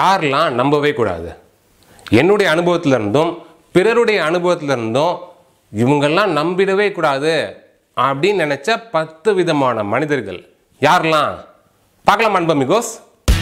யாரெல்லாம் நம்பவே கூடாது என்னுடைய அனுபவத்துல இருந்தும் பிறருடைய அனுபவத்துல இருந்தும் இவங்கெல்லாம் நம்பிடவே கூடாது அப்படின்னு நினைச்ச பத்து விதமான மனிதர்கள் யாரெல்லாம் பார்க்கலாம் அன்பமிகோஸ்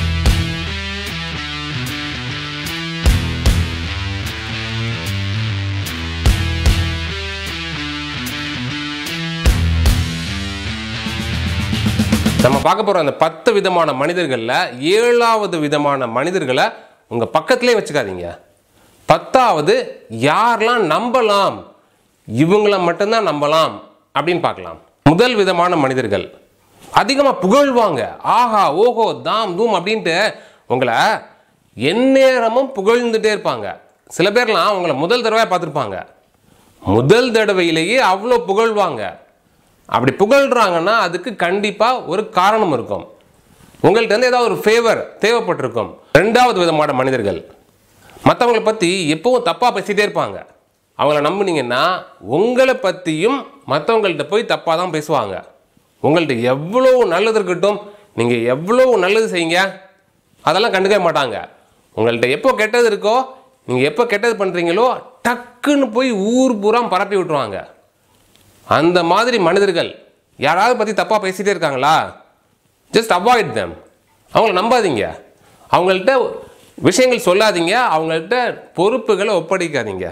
நம்ம பார்க்க போற அந்த பத்து விதமான மனிதர்களில் ஏழாவது விதமான மனிதர்களை உங்க பக்கத்திலே வச்சுக்காதீங்க பத்தாவது யாரெல்லாம் நம்பலாம் இவங்கள மட்டும்தான் நம்பலாம் அப்படின்னு பார்க்கலாம் முதல் விதமான மனிதர்கள் அதிகமாக புகழ்வாங்க ஆஹா ஓஹோ தாம் தூம் அப்படின்ட்டு உங்களை எந்நேரமும் புகழ்ந்துட்டே இருப்பாங்க சில பேர்லாம் உங்களை முதல் தடவை பார்த்துருப்பாங்க முதல் தடவையிலேயே அவ்வளோ புகழ்வாங்க அப்படி புகழ்றாங்கன்னா அதுக்கு கண்டிப்பாக ஒரு காரணம் இருக்கும் உங்கள்ட்ட இருந்து ஏதாவது ஒரு ஃபேவர் தேவைப்பட்டிருக்கும் ரெண்டாவது விதமான மனிதர்கள் மற்றவங்களை பற்றி எப்பவும் தப்பாக பேசிகிட்டே இருப்பாங்க அவங்கள நம்புனீங்கன்னா உங்களை பற்றியும் மற்றவங்கள்ட்ட போய் தப்பாக தான் பேசுவாங்க உங்கள்ட்ட எவ்வளோ நல்லது இருக்கட்டும் நீங்கள் எவ்வளோ நல்லது செய்யுங்க அதெல்லாம் கண்டுக்கவே மாட்டாங்க உங்கள்ட்ட எப்போ கெட்டது இருக்கோ நீங்கள் எப்போ கெட்டது பண்ணுறீங்களோ டக்குன்னு போய் ஊர் பூரா பரப்பி விட்டுருவாங்க அந்த மாதிரி மனிதர்கள் யாராவது பற்றி தப்பாக பேசிகிட்டே இருக்காங்களா ஜஸ்ட் அவாய்ட் them அவங்கள நம்பாதீங்க அவங்கள்ட்ட விஷயங்கள் சொல்லாதீங்க அவங்கள்ட்ட பொறுப்புகளை ஒப்படைக்காதீங்க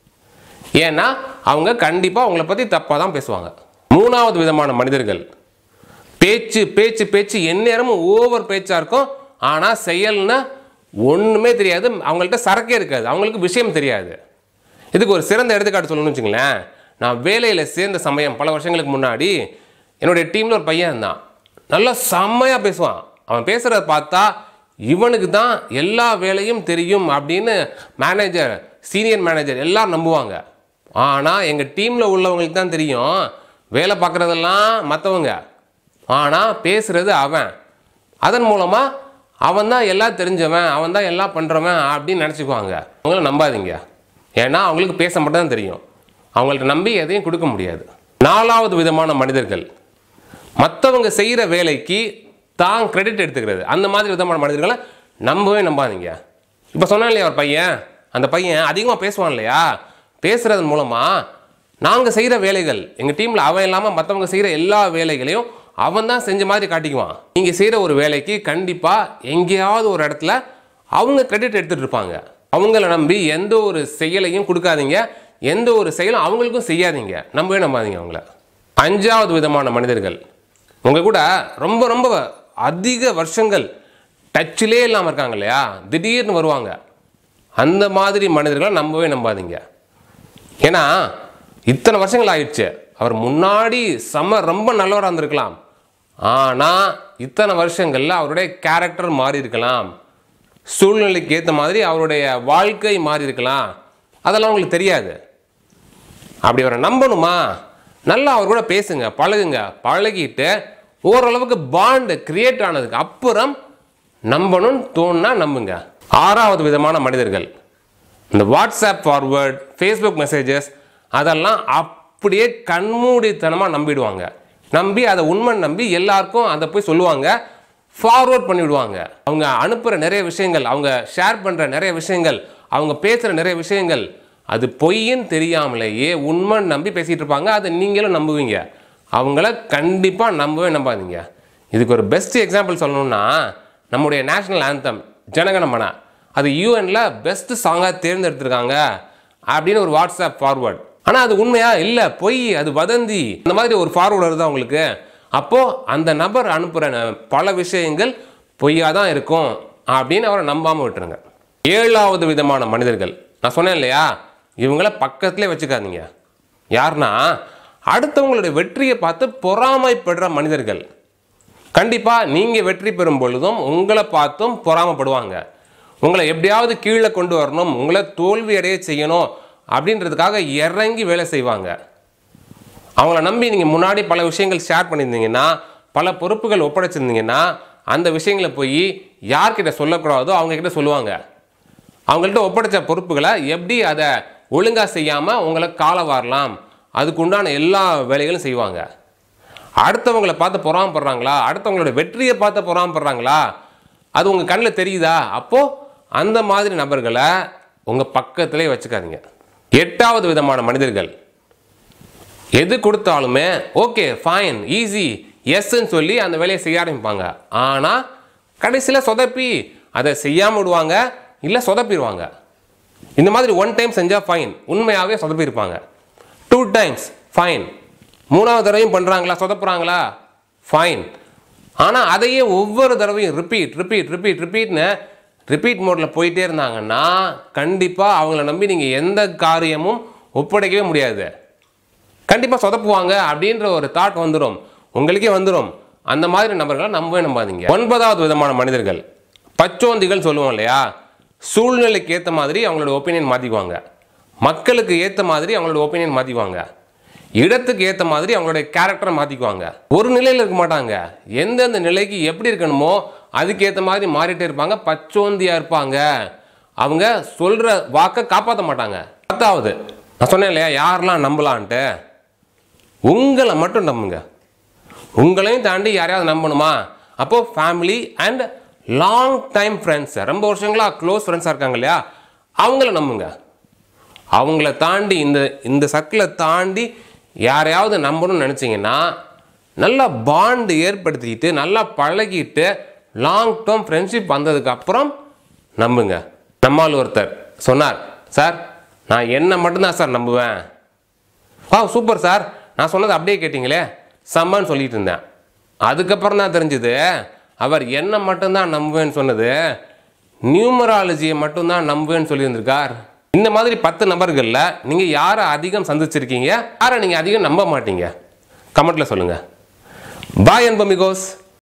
ஏன்னா அவங்க கண்டிப்பாக அவங்கள பற்றி தப்பாக தான் பேசுவாங்க மூணாவது விதமான மனிதர்கள் பேச்சு பேச்சு பேச்சு எந்நேரமும் ஓவர் பேச்சாக இருக்கும் ஆனால் செயல்னா ஒன்றுமே தெரியாது அவங்கள்ட்ட சரக்கே இருக்காது அவங்களுக்கு விஷயம் தெரியாது இதுக்கு ஒரு சிறந்த எடுத்துக்காட்டு சொல்லணும்னு வச்சுங்களேன் நான் வேலையில் சேர்ந்த சமயம் பல வருஷங்களுக்கு முன்னாடி என்னுடைய டீமில் ஒரு பையன் இருந்தான் நல்லா செம்மையாக பேசுவான் அவன் பேசுகிறத பார்த்தா இவனுக்கு தான் எல்லா வேலையும் தெரியும் அப்படின்னு மேனேஜர் சீனியர் மேனேஜர் எல்லாரும் நம்புவாங்க ஆனால் எங்கள் டீமில் உள்ளவங்களுக்கு தான் தெரியும் வேலை பார்க்குறதெல்லாம் மற்றவங்க ஆனால் பேசுகிறது அவன் அதன் மூலமாக அவன் தான் எல்லாம் தெரிஞ்சவன் அவன் தான் எல்லாம் பண்ணுறவன் அப்படின்னு நினச்சிக்குவாங்க அவங்கள நம்பாதீங்க ஏன்னா அவங்களுக்கு பேச மட்டும் தான் தெரியும் அவங்கள்ட்ட நம்பி எதையும் கொடுக்க முடியாது நாலாவது விதமான மனிதர்கள் மற்றவங்க செய்கிற வேலைக்கு தான் கிரெடிட் எடுத்துக்கிறது அந்த மாதிரி விதமான மனிதர்களை நம்பவே நம்பாதீங்க இப்போ சொன்னேன் இல்லையா ஒரு பையன் அந்த பையன் அதிகமாக பேசுவான் இல்லையா பேசுகிறதன் மூலமாக நாங்கள் செய்கிற வேலைகள் எங்கள் டீமில் அவன் இல்லாமல் மற்றவங்க செய்கிற எல்லா வேலைகளையும் அவன் தான் செஞ்ச மாதிரி காட்டிக்குவான் நீங்கள் செய்கிற ஒரு வேலைக்கு கண்டிப்பாக எங்கேயாவது ஒரு இடத்துல அவங்க கிரெடிட் எடுத்துகிட்டு இருப்பாங்க அவங்கள நம்பி எந்த ஒரு செயலையும் கொடுக்காதீங்க எந்த ஒரு செயலும் அவங்களுக்கும் செய்யாதீங்க நம்பவே நம்பாதீங்க அவங்கள அஞ்சாவது விதமான மனிதர்கள் உங்க கூட ரொம்ப ரொம்ப அதிக வருஷங்கள் டச்சிலே இல்லாமல் இருக்காங்க இல்லையா திடீர்னு வருவாங்க அந்த மாதிரி மனிதர்களை நம்பவே நம்பாதீங்க ஏன்னா இத்தனை வருஷங்கள் ஆயிடுச்சு அவர் முன்னாடி செம்ம ரொம்ப நல்லவராக இருந்திருக்கலாம் ஆனால் இத்தனை வருஷங்களில் அவருடைய கேரக்டர் மாறி இருக்கலாம் சூழ்நிலைக்கு ஏற்ற மாதிரி அவருடைய வாழ்க்கை மாறி இருக்கலாம் அதெல்லாம் உங்களுக்கு தெரியாது அப்படி அவரை நம்பணுமா நல்லா அவர் கூட பேசுங்க பழகுங்க பழகிட்டு ஓரளவுக்கு பாண்டு கிரியேட் ஆனதுக்கு அப்புறம் நம்பணும்னு தோணுனா நம்புங்க ஆறாவது விதமான மனிதர்கள் இந்த வாட்ஸ்அப் ஃபார்வர்ட் ஃபேஸ்புக் மெசேஜஸ் அதெல்லாம் அப்படியே கண்மூடித்தனமாக நம்பிடுவாங்க நம்பி அதை உண்மை நம்பி எல்லாருக்கும் அதை போய் சொல்லுவாங்க ஃபார்வர்ட் பண்ணிவிடுவாங்க அவங்க அனுப்புகிற நிறைய விஷயங்கள் அவங்க ஷேர் பண்ணுற நிறைய விஷயங்கள் அவங்க பேசுகிற நிறைய விஷயங்கள் அது பொய்ன்னு தெரியாமலேயே உண்மை நம்பி பேசிகிட்டு இருப்பாங்க அதை நீங்களும் நம்புவீங்க அவங்கள கண்டிப்பாக நம்பவே நம்பாதீங்க இதுக்கு ஒரு பெஸ்ட் எக்ஸாம்பிள் சொல்லணும்னா நம்முடைய நேஷனல் ஆந்தம் ஜனகணமன அது யூஎன்ல பெஸ்ட் சாங்காக தேர்ந்தெடுத்திருக்காங்க அப்படின்னு ஒரு வாட்ஸ்அப் ஃபார்வர்ட் ஆனால் அது உண்மையா இல்லை பொய் அது வதந்தி அந்த மாதிரி ஒரு ஃபார்வர்டு வருதா உங்களுக்கு அப்போது அந்த நபர் அனுப்புகிற பல விஷயங்கள் பொய்யா தான் இருக்கும் அப்படின்னு அவரை நம்பாமல் விட்டுருங்க ஏழாவது விதமான மனிதர்கள் நான் சொன்னேன் இல்லையா இவங்கள பக்கத்திலே வச்சுக்காதீங்க யாருன்னா அடுத்தவங்களுடைய வெற்றியை பார்த்து பொறாமைப்படுற மனிதர்கள் கண்டிப்பாக நீங்கள் வெற்றி பெறும் பொழுதும் உங்களை பார்த்தும் பொறாமைப்படுவாங்க உங்களை எப்படியாவது கீழே கொண்டு வரணும் உங்களை தோல்வி அடைய செய்யணும் அப்படின்றதுக்காக இறங்கி வேலை செய்வாங்க அவங்கள நம்பி நீங்கள் முன்னாடி பல விஷயங்கள் ஷேர் பண்ணியிருந்தீங்கன்னா பல பொறுப்புகள் ஒப்படைச்சிருந்தீங்கன்னா அந்த விஷயங்களை போய் யார்கிட்ட சொல்லக்கூடாதோ அவங்கக்கிட்ட சொல்லுவாங்க அவங்கள்ட்ட ஒப்படைச்ச பொறுப்புகளை எப்படி அதை ஒழுங்காக செய்யாமல் உங்களை கால வாரலாம் அதுக்கு உண்டான எல்லா வேலைகளும் செய்வாங்க அடுத்தவங்களை பார்த்து பொறாமப்படுறாங்களா அடுத்தவங்களோட வெற்றியை பார்த்து பொறாமப்படுறாங்களா அது உங்கள் கண்ணில் தெரியுதா அப்போது அந்த மாதிரி நபர்களை உங்கள் பக்கத்திலே வச்சுக்காதீங்க எட்டாவது விதமான மனிதர்கள் எது கொடுத்தாலுமே ஓகே ஃபைன் ஈஸி எஸ்ன்னு சொல்லி அந்த வேலையை செய்ய ஆரம்பிப்பாங்க ஆனால் கடைசியில் சொதப்பி அதை செய்யாமல் விடுவாங்க இல்லை சொதப்பிடுவாங்க இந்த மாதிரி ஒன் டைம் செஞ்சால் ஃபைன் உண்மையாகவே சொதப்பியிருப்பாங்க டூ டைம்ஸ் ஃபைன் மூணாவது தடவையும் பண்ணுறாங்களா சொதப்புறாங்களா ஃபைன் ஆனால் அதையே ஒவ்வொரு தடவையும் ரிப்பீட் ரிப்பீட் ரிப்பீட் ரிப்பீட்னு ரிப்பீட் மோடில் போயிட்டே இருந்தாங்கன்னா கண்டிப்பாக அவங்கள நம்பி நீங்கள் எந்த காரியமும் ஒப்படைக்கவே முடியாது கண்டிப்பாக சொதப்புவாங்க அப்படின்ற ஒரு தாட் வந்துடும் உங்களுக்கே வந்துடும் அந்த மாதிரி நபர்களை நம்பவே நம்பாதீங்க ஒன்பதாவது விதமான மனிதர்கள் பச்சோந்திகள் சொல்லுவோம் இல்லையா சூழ்நிலைக்கு ஏற்ற மாதிரி அவங்களோட ஒப்பீனியன் மாற்றிக்குவாங்க மக்களுக்கு ஏற்ற மாதிரி அவங்களோட ஒப்பீனியன் மாற்றிக்குவாங்க இடத்துக்கு ஏற்ற மாதிரி அவங்களுடைய கேரக்டரை மாற்றிக்குவாங்க ஒரு நிலையில் இருக்க மாட்டாங்க எந்தெந்த நிலைக்கு எப்படி இருக்கணுமோ அதுக்கு ஏற்ற மாதிரி மாறிட்டே இருப்பாங்க பச்சோந்தியாக இருப்பாங்க அவங்க சொல்கிற வாக்கை காப்பாற்ற மாட்டாங்க பத்தாவது நான் சொன்னேன் இல்லையா யாரெல்லாம் நம்பலான்ட்டு உங்களை மட்டும் நம்புங்க உங்களையும் தாண்டி யாரையாவது நம்பணுமா அப்போ family and long time friends ரொம்ப வருஷங்களா க்ளோஸ் ஃப்ரெண்ட்ஸாக இருக்காங்க இல்லையா அவங்கள நம்புங்க அவங்கள தாண்டி இந்த இந்த சர்க்கிளை தாண்டி யாரையாவது நம்பணும்னு நினச்சிங்கன்னா நல்லா பாண்டு ஏற்படுத்திக்கிட்டு நல்லா பழகிட்டு லாங் டேர்ம் ஃப்ரெண்ட்ஷிப் வந்ததுக்கப்புறம் நம்புங்க நம்மால் ஒருத்தர் சொன்னார் சார் நான் என்ன மட்டும்தான் சார் நம்புவேன் ஆ சூப்பர் சார் நான் சொன்னது அப்படியே கேட்டிங்களே செம்மன்னு சொல்லிட்டு இருந்தேன் அதுக்கப்புறம் தான் தெரிஞ்சுது அவர் என்ன மட்டும்தான் நம்புவேன்னு சொன்னது நியூமராலஜியை மட்டும்தான் நம்புவேன்னு சொல்லியிருந்திருக்கார் இந்த மாதிரி பத்து நபர்களில் நீங்கள் யாரை அதிகம் சந்திச்சிருக்கீங்க யாரை நீங்கள் அதிகம் நம்ப மாட்டீங்க கமெண்ட்டில் சொல்லுங்கள் பாய் அன்பமிகோஸ்